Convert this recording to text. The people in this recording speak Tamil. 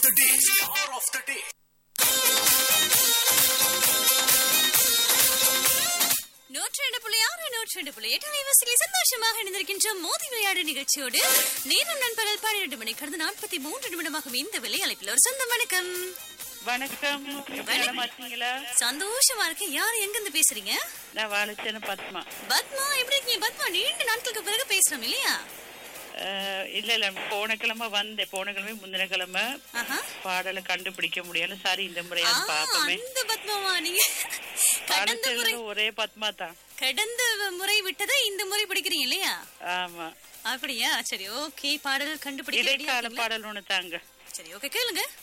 the day. Star of the day. நூற்றி ரெண்டு புள்ளி ஆறு நூற்றி ரெண்டு புள்ளி எட்டு அலைவரிசையில் சந்தோஷமாக இணைந்திருக்கின்ற மோதி விளையாடு நிகழ்ச்சியோடு நேரம் நண்பகல் பன்னிரண்டு மணி கடந்து நாற்பத்தி மூன்று நிமிடமாகும் இந்த வேலை அழைப்பில் ஒரு சொந்த வணக்கம் வணக்கம் நலமா இருக்கீங்களா சந்தோஷமா இருக்கு யார் எங்க இருந்து பேசுறீங்க நான் வாழைச்சேன பத்மா பத்மா எப்படி இருக்கீங்க பத்மா நீண்ட நாட்களுக்கு பிறகு பேசுறோம் இல்லையா அஹ், இல்ல இல்ல போன கிழமை வந்தேன் போன கிழமை முந்தின கிழமை ஆஹா. பாடலை கண்டுபிடிக்க முடியல சாரி இந்த ஆ, முறையாவது பாப்போமே அந்த பத்மாவா நீங்க கடந்த முறை வாழைச்சேன ஒரே பத்மா தான் கடந்த முறை விட்டதை இந்த முறை பிடிக்கிறீங்க இல்லையா ஆமா அப்படியா சரி ஓகே பாடல் கண்டுபிடிக்க ready ஆ இடைக்கால இருக்கீங்களா? பாடல் ஒண்ணு தாங்க சரி ஓகே கேளுங்க